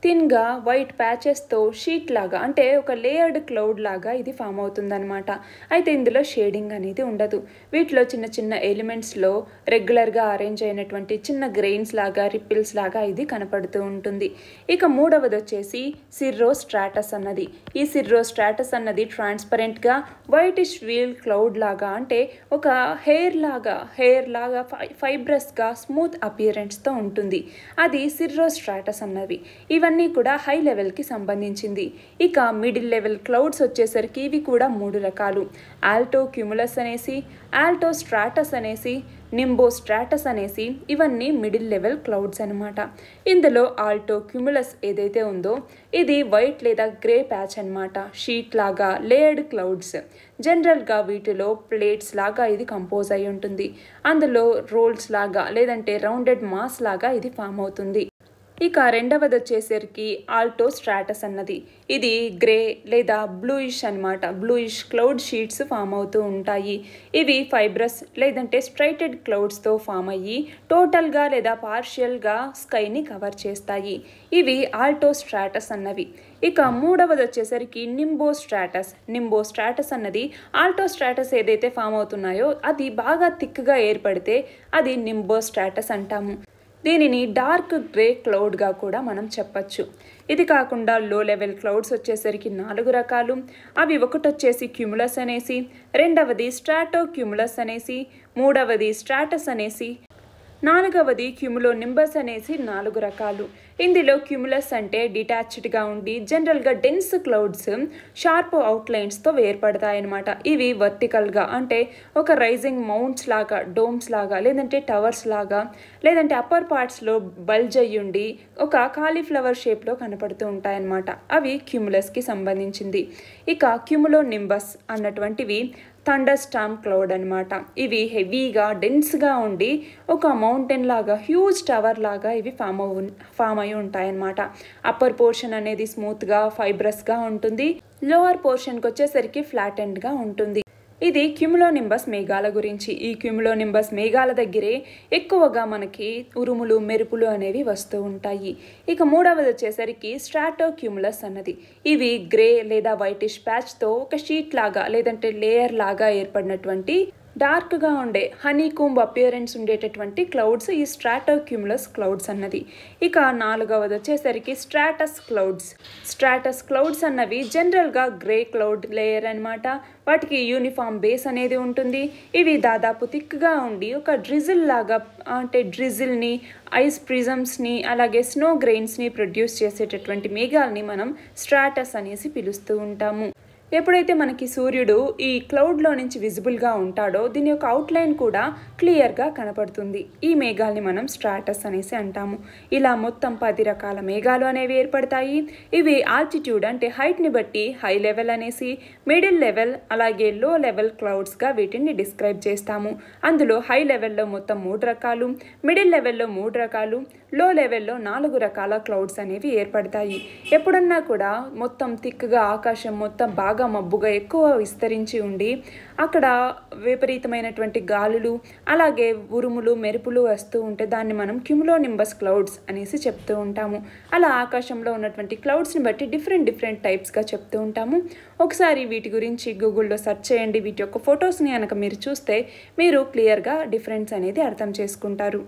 థిన్గా వైట్ ప్యాచెస్తో షీట్ లాగా అంటే ఒక లేయర్డ్ క్లౌడ్ లాగా ఇది ఫామ్ అవుతుందన్నమాట అయితే ఇందులో షేడింగ్ అనేది ఉండదు వీటిలో చిన్న చిన్న ఎలిమెంట్స్లో రెగ్యులర్గా అరేంజ్ అయినటువంటి చిన్న గ్రెయిన్స్ లాగా రిపిల్స్ లాగా ఇది కనపడుతూ ఉంటుంది ఇక మూడవది వచ్చేసి సిర్రో స్ట్రాటస్ అన్నది ఈ సిర్రో స్ట్రాటస్ అన్నది ట్రాన్స్పరెంట్గా వైటిష్ వీల్ క్లౌడ్ లాగా అంటే ఒక హెయిర్ లాగా హెయిర్ లాగా ఫై ఫైబ్రస్గా స్మూత్ అపియరెన్స్తో ఉంటుంది అది సిర్రో స్ట్రాటస్ అన్నవి ఇవన్నీ కూడా హై లెవెల్కి సంబంధించింది ఇక మిడిల్ లెవెల్ క్లౌడ్స్ వచ్చేసరికి ఇవి కూడా మూడు రకాలు ఆల్టో క్యూములస్ అనేసి ఆల్టో స్ట్రాటస్ అనేసి నింబో స్ట్రాటస్ అనేసి ఇవన్నీ మిడిల్ లెవెల్ క్లౌడ్స్ అనమాట ఇందులో ఆల్టో క్యూములస్ ఏదైతే ఉందో ఇది వైట్ లేదా గ్రే ప్యాచ్ అనమాట షీట్ లాగా లేయర్డ్ క్లౌడ్స్ జనరల్గా వీటిలో ప్లేట్స్ లాగా ఇది కంపోజ్ అయి ఉంటుంది అందులో రోల్స్ లాగా లేదంటే రౌండెడ్ మాస్ లాగా ఇది ఫామ్ అవుతుంది ఇక రెండవది వచ్చేసరికి ఆల్టో స్ట్రాటస్ అన్నది ఇది గ్రే లేదా బ్లూయిష్ అనమాట బ్లూయిష్ క్లౌడ్ షీట్స్ ఫామ్ అవుతూ ఉంటాయి ఇవి ఫైబ్రస్ లేదంటే స్ట్రైటెడ్ క్లౌడ్స్తో ఫామ్ అయ్యి టోటల్గా లేదా పార్షియల్గా స్కైని కవర్ చేస్తాయి ఇవి ఆల్టో స్ట్రాటస్ అన్నవి ఇక మూడవది వచ్చేసరికి నింబో స్ట్రాటస్ నింబో స్ట్రాటస్ అన్నది ఆల్టో స్ట్రాటస్ ఏదైతే ఫామ్ అవుతున్నాయో అది బాగా థిక్గా ఏర్పడితే అది నింబో స్ట్రాటస్ అంటాము దీనిని డార్క్ గ్రే క్లౌడ్గా కూడా మనం చెప్పచ్చు ఇది కాకుండా లో లెవెల్ క్లౌడ్స్ వచ్చేసరికి నాలుగు రకాలు అవి ఒకటి వచ్చేసి క్యూములస్ అనేసి రెండవది స్ట్రాటో క్యూములస్ అనేసి మూడవది స్ట్రాటస్ అనేసి నాలుగవది క్యూములో నింబస్ అనేసి నాలుగు రకాలు ఇందులో క్యూములస్ అంటే డిటాచ్డ్గా ఉండి జనరల్గా డెన్స్ క్లౌడ్స్ షార్ప్ అవుట్లైన్స్తో ఏర్పడతాయన్నమాట ఇవి వర్టికల్గా అంటే ఒక రైజింగ్ మౌంట్స్ లాగా డోమ్స్ లాగా లేదంటే టవర్స్ లాగా లేదంటే అప్పర్ పార్ట్స్లో బల్జ్ అయ్యుండి ఒక కాలీఫ్లవర్ షేప్లో కనపడుతూ ఉంటాయన్నమాట అవి క్యూములస్కి సంబంధించింది ఇక క్యూములో నింబస్ అన్నటువంటివి థండర్ స్టామ్ క్లౌడ్ అనమాట ఇవి హెవీగా డెన్స్గా ఉండి ఒక మౌంటైన్ లాగా హ్యూజ్ టవర్ లాగా ఇవి ఫామ్ అవు ఫామ్ అయి ఉంటాయన్నమాట అప్పర్ పోర్షన్ అనేది స్మూత్గా ఫైబ్రస్గా ఉంటుంది లోవర్ పోర్షన్కి వచ్చేసరికి ఫ్లాట్ ఎండ్గా ఉంటుంది ఇది క్యుములోనింబస్ మేఘాల గురించి ఈ క్యుములోనింబస్ మేఘాల దగ్గరే ఎక్కువగా మనకి ఉరుములు మెరుపులు అనేవి వస్తూ ఉంటాయి ఇక మూడవది వచ్చేసరికి స్ట్రాటో క్యూములస్ అన్నది ఇవి గ్రే లేదా వైటిష్ ప్యాచ్తో ఒక షీట్ లాగా లేదంటే లేయర్ లాగా ఏర్పడినటువంటి డార్క్గా ఉండే హనీ కూంబ్ అపియరెన్స్ ఉండేటటువంటి క్లౌడ్స్ ఈ స్ట్రాటో క్యూములస్ క్లౌడ్స్ అన్నది ఇక నాలుగవది వచ్చేసరికి స్ట్రాటస్ క్లౌడ్స్ స్ట్రాటస్ క్లౌడ్స్ అన్నవి జనరల్గా గ్రే క్లౌడ్ లేయర్ అనమాట వాటికి యూనిఫామ్ బేస్ అనేది ఉంటుంది ఇవి దాదాపు థిక్గా ఉండి ఒక డ్రిజిల్ లాగా అంటే డ్రిజిల్ని ఐస్ ప్రిజమ్స్ని అలాగే స్నో గ్రెయిన్స్ని ప్రొడ్యూస్ చేసేటటువంటి మేఘాలని మనం స్ట్రాటస్ అనేసి పిలుస్తూ ఉంటాము ఎప్పుడైతే మనకి సూర్యుడు ఈ క్లౌడ్లో నుంచి విజిబుల్గా ఉంటాడో దీని యొక్క అవుట్లైన్ కూడా క్లియర్గా కనపడుతుంది ఈ మేఘాల్ని మనం స్ట్రాటస్ అనేసి అంటాము ఇలా మొత్తం పది రకాల మేఘాలు అనేవి ఏర్పడతాయి ఇవి ఆల్టిట్యూడ్ అంటే హైట్ని బట్టి హై లెవెల్ అనేసి మిడిల్ లెవెల్ అలాగే లో లెవెల్ క్లౌడ్స్గా వీటిని డిస్క్రైబ్ చేస్తాము అందులో హై లెవెల్లో మొత్తం మూడు రకాలు మిడిల్ లెవెల్లో మూడు రకాలు లో లెవెల్లో నాలుగు రకాల క్లౌడ్స్ అనేవి ఏర్పడతాయి ఎప్పుడన్నా కూడా మొత్తం థిక్గా ఆకాశం మొత్తం బాగా మబ్బుగా ఎక్కువ విస్తరించి ఉండి అక్కడ విపరీతమైనటువంటి గాలులు అలాగే ఉరుములు మెరుపులు వస్తూ ఉంటే దాన్ని మనం క్యుములో నింబస్ క్లౌడ్స్ అనేసి చెప్తూ ఉంటాము అలా ఆకాశంలో ఉన్నటువంటి క్లౌడ్స్ని బట్టి డిఫరెంట్ డిఫరెంట్ టైప్స్గా చెప్తూ ఉంటాము ఒకసారి వీటి గురించి గూగుల్లో సెర్చ్ చేయండి వీటి యొక్క ఫొటోస్ని కనుక మీరు చూస్తే మీరు క్లియర్గా డిఫరెన్స్ అనేది అర్థం చేసుకుంటారు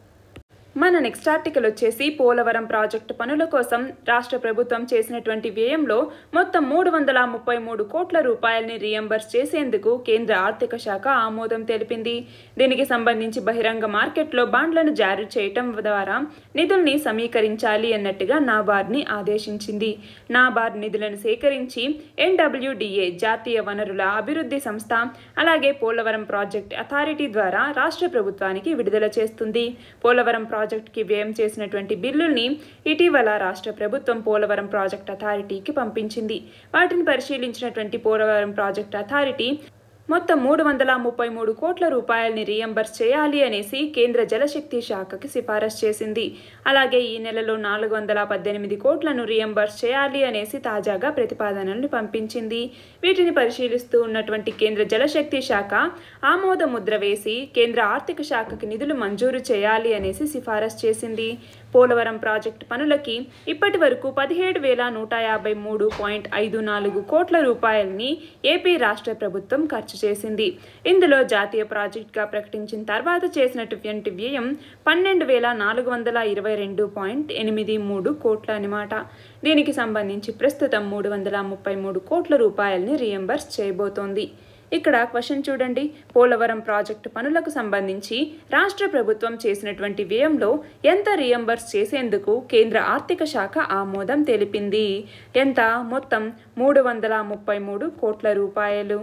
మన నెక్స్ట్ ఆర్టికల్ వచ్చేసి పోలవరం ప్రాజెక్టు పనుల కోసం రాష్ట్ర ప్రభుత్వం చేసినటువంటి వ్యయంలో మొత్తం మూడు వందల ముప్పై మూడు కోట్ల రూపాయలని రియంబర్స్ చేసేందుకు కేంద్ర ఆర్థిక శాఖ ఆమోదం తెలిపింది దీనికి సంబంధించి బహిరంగ మార్కెట్లో బాండ్లను జారీ చేయటం ద్వారా నిధుల్ని సమీకరించాలి అన్నట్టుగా నాబార్డ్ని ఆదేశించింది నాబార్డ్ నిధులను సేకరించి ఎన్డబ్ల్యూడిఏ జాతీయ వనరుల అభివృద్ధి సంస్థ అలాగే పోలవరం ప్రాజెక్ట్ అథారిటీ ద్వారా రాష్ట్ర ప్రభుత్వానికి విడుదల చేస్తుంది పోలవరం ప్రాజెక్టుకి వ్యయం చేసినటువంటి బిల్లుల్ని ఇటీవల రాష్ట్ర ప్రభుత్వం పోలవరం ప్రాజెక్ట్ అథారిటీకి పంపించింది వాటిని పరిశీలించినటువంటి పోలవరం ప్రాజెక్ట్ అథారిటీ మొత్తం మూడు వందల ముప్పై మూడు కోట్ల రూపాయలని రీఎంబర్స్ చేయాలి అనేసి కేంద్ర జలశక్తి శాఖకి సిఫారసు చేసింది అలాగే ఈ నెలలో నాలుగు వందల పద్దెనిమిది కోట్లను రీఎంబర్స్ చేయాలి అనేసి తాజాగా ప్రతిపాదనలను పంపించింది వీటిని పరిశీలిస్తూ ఉన్నటువంటి కేంద్ర జలశక్తి శాఖ ఆమోద ముద్ర వేసి కేంద్ర ఆర్థిక శాఖకి నిధులు మంజూరు చేయాలి అనేసి సిఫారసు చేసింది పోలవరం ప్రాజెక్టు పనులకి ఇప్పటి వరకు పదిహేడు వేల నూట యాభై మూడు పాయింట్ ఐదు నాలుగు కోట్ల రూపాయలని ఏపీ రాష్ట్ర ప్రభుత్వం ఖర్చు చేసింది ఇందులో జాతీయ ప్రాజెక్టుగా ప్రకటించిన తర్వాత చేసినటువంటి వ్యయం పన్నెండు వేల నాలుగు వందల ఇరవై రెండు పాయింట్ ఎనిమిది మూడు కోట్ల అనమాట దీనికి సంబంధించి ప్రస్తుతం మూడు వందల ముప్పై మూడు కోట్ల రూపాయలని రియంబర్స్ చేయబోతోంది ఇక్కడ క్వశ్చన్ చూడండి పోలవరం ప్రాజెక్టు పనులకు సంబంధించి రాష్ట్ర ప్రభుత్వం చేసినటువంటి వ్యయంలో ఎంత రియంబర్స్ చేసేందుకు కేంద్ర ఆర్థిక శాఖ ఆమోదం తెలిపింది ఎంత మొత్తం మూడు వందల ముప్పై మూడు కోట్ల రూపాయలు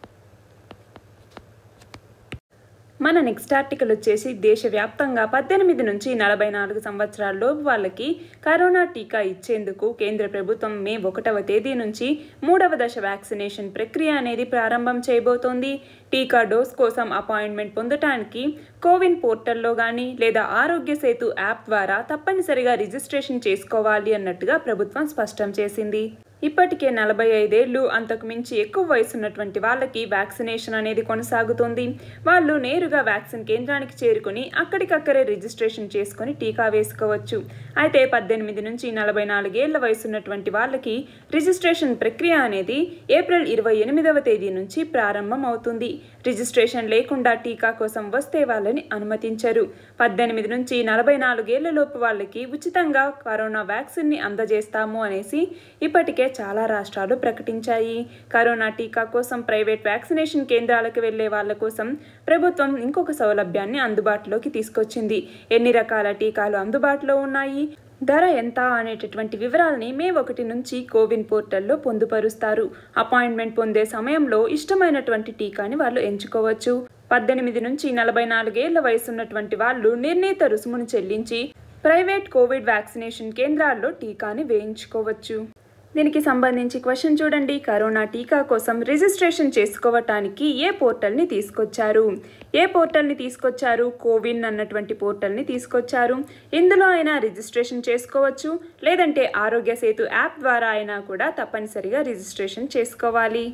మన నెక్స్ట్ ఆర్టికల్ వచ్చేసి దేశవ్యాప్తంగా పద్దెనిమిది నుంచి నలభై నాలుగు సంవత్సరాల లోపు వాళ్ళకి కరోనా టీకా ఇచ్చేందుకు కేంద్ర ప్రభుత్వం మే ఒకటవ తేదీ నుంచి మూడవ దశ వ్యాక్సినేషన్ ప్రక్రియ అనేది ప్రారంభం చేయబోతోంది టీకా డోస్ కోసం అపాయింట్మెంట్ పొందటానికి కోవిన్ పోర్టల్లో కానీ లేదా ఆరోగ్య సేతు యాప్ ద్వారా తప్పనిసరిగా రిజిస్ట్రేషన్ చేసుకోవాలి అన్నట్టుగా ప్రభుత్వం స్పష్టం చేసింది ఇప్పటికే నలభై ఐదేళ్లు అంతకు మించి ఎక్కువ వయసు ఉన్నటువంటి వాళ్ళకి వ్యాక్సినేషన్ అనేది కొనసాగుతుంది వాళ్ళు నేరుగా వ్యాక్సిన్ కేంద్రానికి చేరుకుని అక్కడికక్కడే రిజిస్ట్రేషన్ చేసుకుని టీకా వేసుకోవచ్చు అయితే పద్దెనిమిది నుంచి నలభై నాలుగేళ్ల వయసు ఉన్నటువంటి వాళ్ళకి రిజిస్ట్రేషన్ ప్రక్రియ అనేది ఏప్రిల్ ఇరవై ఎనిమిదవ తేదీ నుంచి ప్రారంభం అవుతుంది రిజిస్ట్రేషన్ లేకుండా టీకా కోసం వస్తే వాళ్ళని అనుమతించరు పద్దెనిమిది నుంచి నలభై నాలుగేళ్ల లోపు వాళ్ళకి ఉచితంగా కరోనా వ్యాక్సిన్ని అందజేస్తాము అనేసి ఇప్పటికే చాలా రాష్ట్రాలు ప్రకటించాయి కరోనా టీకా కోసం ప్రైవేట్ వ్యాక్సినేషన్ కేంద్రాలకు వెళ్లే వాళ్ళ కోసం ప్రభుత్వం ఇంకొక సౌలభ్యాన్ని అందుబాటులోకి తీసుకొచ్చింది ఎన్ని రకాల టీకాలు అందుబాటులో ఉన్నాయి ధర ఎంత అనేటటువంటి వివరాలని మే ఒకటి నుంచి కోవిన్ పోర్టల్లో పొందుపరుస్తారు అపాయింట్మెంట్ పొందే సమయంలో ఇష్టమైనటువంటి టీకాని వాళ్ళు ఎంచుకోవచ్చు పద్దెనిమిది నుంచి నలభై నాలుగేళ్ల వయసున్నటువంటి వాళ్ళు నిర్ణీత రుసుమును చెల్లించి ప్రైవేట్ కోవిడ్ వ్యాక్సినేషన్ కేంద్రాల్లో టీకాని వేయించుకోవచ్చు దీనికి సంబంధించి క్వశ్చన్ చూడండి కరోనా టీకా కోసం రిజిస్ట్రేషన్ చేసుకోవటానికి ఏ పోర్టల్ని తీసుకొచ్చారు ఏ పోర్టల్ని తీసుకొచ్చారు కోవిన్ అన్నటువంటి పోర్టల్ని తీసుకొచ్చారు ఇందులో అయినా రిజిస్ట్రేషన్ చేసుకోవచ్చు లేదంటే ఆరోగ్య సేతు యాప్ ద్వారా అయినా కూడా తప్పనిసరిగా రిజిస్ట్రేషన్ చేసుకోవాలి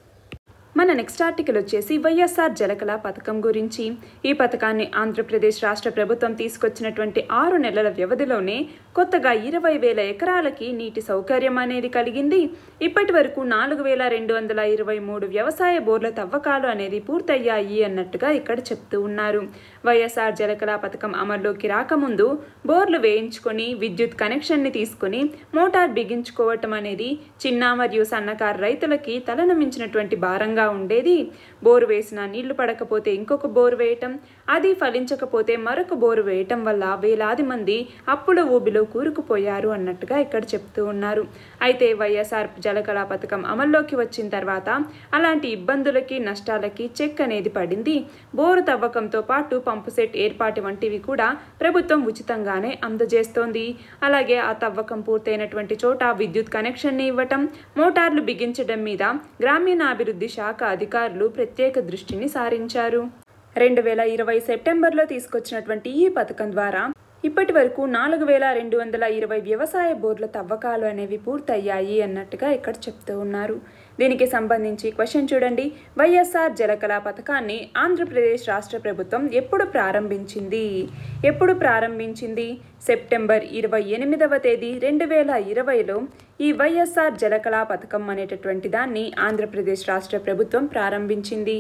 మన నెక్స్ట్ ఆర్టికల్ వచ్చేసి వైఎస్ఆర్ జలకళ పథకం గురించి ఈ పథకాన్ని ఆంధ్రప్రదేశ్ రాష్ట్ర ప్రభుత్వం తీసుకొచ్చినటువంటి ఆరు నెలల వ్యవధిలోనే కొత్తగా ఇరవై వేల ఎకరాలకి నీటి సౌకర్యం అనేది కలిగింది ఇప్పటి వరకు నాలుగు వేల రెండు వందల ఇరవై మూడు వ్యవసాయ బోర్ల తవ్వకాలు అనేది పూర్తయ్యాయి అన్నట్టుగా ఇక్కడ చెప్తూ ఉన్నారు వైఎస్ఆర్ జలకళ పథకం అమల్లోకి రాకముందు బోర్లు వేయించుకొని విద్యుత్ కనెక్షన్ని తీసుకొని మోటార్ బిగించుకోవటం అనేది చిన్న మరియు సన్నకారు రైతులకి తలనమించినటువంటి భారంగా ఉండేది బోరు వేసిన నీళ్లు పడకపోతే ఇంకొక బోరు వేయటం అది ఫలించకపోతే మరొక బోరు వేయటం వల్ల వేలాది మంది అప్పుల ఊబిలో కూరుకుపోయారు అన్నట్టుగా ఇక్కడ చెప్తూ ఉన్నారు అయితే వైఎస్ఆర్ జలకళ పథకం అమల్లోకి వచ్చిన తర్వాత అలాంటి ఇబ్బందులకి నష్టాలకి చెక్ అనేది పడింది బోరు తవ్వకంతో పాటు పంపు సెట్ ఏర్పాటు వంటివి కూడా ప్రభుత్వం ఉచితంగానే అందజేస్తోంది అలాగే ఆ తవ్వకం పూర్తయినటువంటి చోట విద్యుత్ కనెక్షన్ని ఇవ్వటం మోటార్లు బిగించడం మీద గ్రామీణాభివృద్ధి శాఖ అధికారులు ప్రత్యేక దృష్టిని సారించారు రెండు వేల ఇరవై సెప్టెంబర్లో తీసుకొచ్చినటువంటి ఈ పథకం ద్వారా ఇప్పటి వరకు నాలుగు వేల రెండు వందల ఇరవై వ్యవసాయ బోర్ల తవ్వకాలు అనేవి పూర్తయ్యాయి అన్నట్టుగా ఇక్కడ చెప్తూ ఉన్నారు దీనికి సంబంధించి క్వశ్చన్ చూడండి వైఎస్ఆర్ జలకళ పథకాన్ని ఆంధ్రప్రదేశ్ రాష్ట్ర ప్రభుత్వం ఎప్పుడు ప్రారంభించింది ఎప్పుడు ప్రారంభించింది సెప్టెంబర్ ఇరవై ఎనిమిదవ తేదీ రెండు వేల ఇరవైలో ఈ వైఎస్ఆర్ జలకళ పథకం అనేటటువంటి దాన్ని ఆంధ్రప్రదేశ్ రాష్ట్ర ప్రభుత్వం ప్రారంభించింది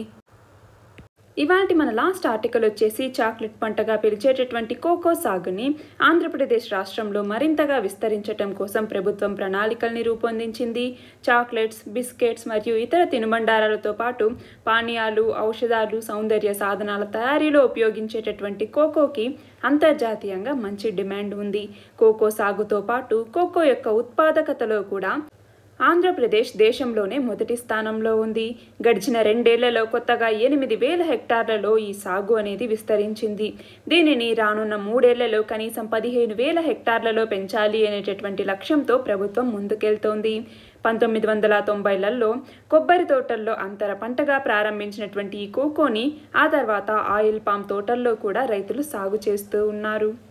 ఇవాటి మన లాస్ట్ ఆర్టికల్ వచ్చేసి చాక్లెట్ పంటగా పిలిచేటటువంటి కోకో సాగుని ఆంధ్రప్రదేశ్ రాష్ట్రంలో మరింతగా విస్తరించటం కోసం ప్రభుత్వం ప్రణాళికల్ని రూపొందించింది చాక్లెట్స్ బిస్కెట్స్ మరియు ఇతర తినుబండారాలతో పాటు పానీయాలు ఔషధాలు సౌందర్య సాధనాల తయారీలో ఉపయోగించేటటువంటి కోకోకి అంతర్జాతీయంగా మంచి డిమాండ్ ఉంది కోకో సాగుతో పాటు కోకో యొక్క ఉత్పాదకతలో కూడా ఆంధ్రప్రదేశ్ దేశంలోనే మొదటి స్థానంలో ఉంది గడిచిన రెండేళ్లలో కొత్తగా ఎనిమిది వేల హెక్టార్లలో ఈ సాగు అనేది విస్తరించింది దీనిని రానున్న మూడేళ్లలో కనీసం పదిహేను వేల హెక్టార్లలో పెంచాలి అనేటటువంటి లక్ష్యంతో ప్రభుత్వం ముందుకెళ్తోంది పంతొమ్మిది వందల తొంభైలలో కొబ్బరి తోటల్లో అంతర పంటగా ప్రారంభించినటువంటి ఈ కోకోని ఆ తర్వాత ఆయిల్ పామ్ తోటల్లో కూడా రైతులు సాగు చేస్తూ ఉన్నారు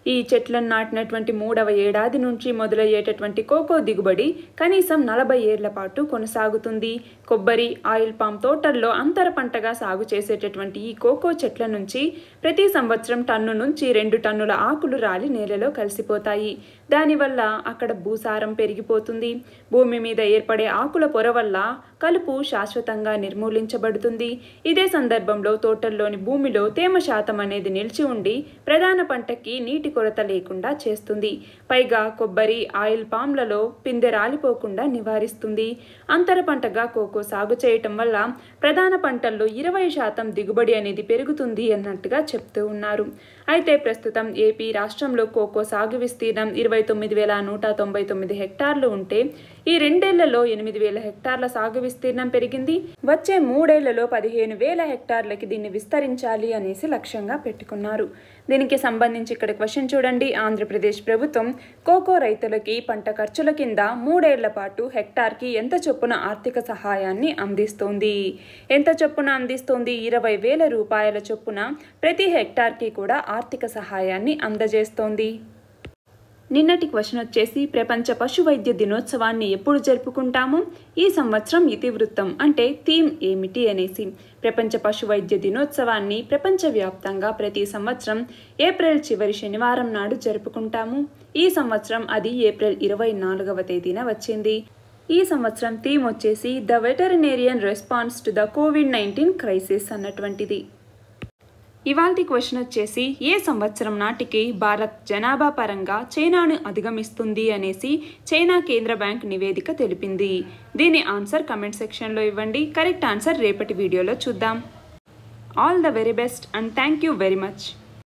ఈ చెట్లను నాటినటువంటి మూడవ ఏడాది నుంచి మొదలయ్యేటటువంటి కోకో దిగుబడి కనీసం నలభై ఏళ్ల పాటు కొనసాగుతుంది కొబ్బరి ఆయిల్ పామ్ తోటల్లో అంతర పంటగా సాగు చేసేటటువంటి ఈ కోకో చెట్ల నుంచి ప్రతి సంవత్సరం టన్ను నుంచి రెండు టన్నుల ఆకులు రాలి నేలలో కలిసిపోతాయి దానివల్ల అక్కడ భూసారం పెరిగిపోతుంది భూమి మీద ఏర్పడే ఆకుల పొర వల్ల కలుపు శాశ్వతంగా నిర్మూలించబడుతుంది ఇదే సందర్భంలో తోటల్లోని భూమిలో తేమ శాతం అనేది నిలిచి ఉండి ప్రధాన పంటకి నీటి కొరత లేకుండా చేస్తుంది పైగా కొబ్బరి ఆయిల్ పామ్లలో పిందె రాలిపోకుండా నివారిస్తుంది అంతర పంటగా కోకో సాగు చేయటం వల్ల ప్రధాన పంటల్లో ఇరవై శాతం దిగుబడి అనేది పెరుగుతుంది అన్నట్టుగా చెప్తూ ఉన్నారు అయితే ప్రస్తుతం ఏపీ రాష్ట్రంలో కోకో సాగు విస్తీర్ణం ఇరవై తొమ్మిది వేల నూట తొంభై తొమ్మిది హెక్టార్లు ఉంటే ఈ రెండేళ్లలో ఎనిమిది వేల హెక్టార్ల సాగు విస్తీర్ణం పెరిగింది వచ్చే మూడేళ్లలో పదిహేను వేల హెక్టార్లకి దీన్ని విస్తరించాలి అనేసి లక్ష్యంగా పెట్టుకున్నారు దీనికి సంబంధించి ఇక్కడ క్వశ్చన్ చూడండి ఆంధ్రప్రదేశ్ ప్రభుత్వం కోకో రైతులకి పంట ఖర్చుల కింద మూడేళ్ల పాటు హెక్టార్కి ఎంత చొప్పున ఆర్థిక సహాయాన్ని అందిస్తోంది ఎంత చొప్పున అందిస్తోంది ఇరవై వేల రూపాయల చొప్పున ప్రతి హెక్టార్కి కూడా ఆర్థిక సహాయాన్ని అందజేస్తోంది నిన్నటి క్వశ్చన్ వచ్చేసి ప్రపంచ పశు వైద్య దినోత్సవాన్ని ఎప్పుడు జరుపుకుంటాము ఈ సంవత్సరం ఇతివృత్తం అంటే థీమ్ ఏమిటి అనేసి ప్రపంచ పశు వైద్య దినోత్సవాన్ని ప్రపంచవ్యాప్తంగా ప్రతి సంవత్సరం ఏప్రిల్ చివరి శనివారం నాడు జరుపుకుంటాము ఈ సంవత్సరం అది ఏప్రిల్ ఇరవై నాలుగవ తేదీన వచ్చింది ఈ సంవత్సరం థీమ్ వచ్చేసి the veterinarian response to the COVID nineteen crisis అన్నటువంటిది ఇవాల్టి క్వశ్చన్ వచ్చేసి ఏ సంవత్సరం నాటికి భారత్ జనాభా పరంగా చైనాను అధిగమిస్తుంది అనేసి చైనా కేంద్ర బ్యాంక్ నివేదిక తెలిపింది దీని ఆన్సర్ కమెంట్ సెక్షన్లో ఇవ్వండి కరెక్ట్ ఆన్సర్ రేపటి వీడియోలో చూద్దాం all the very best and thank you very much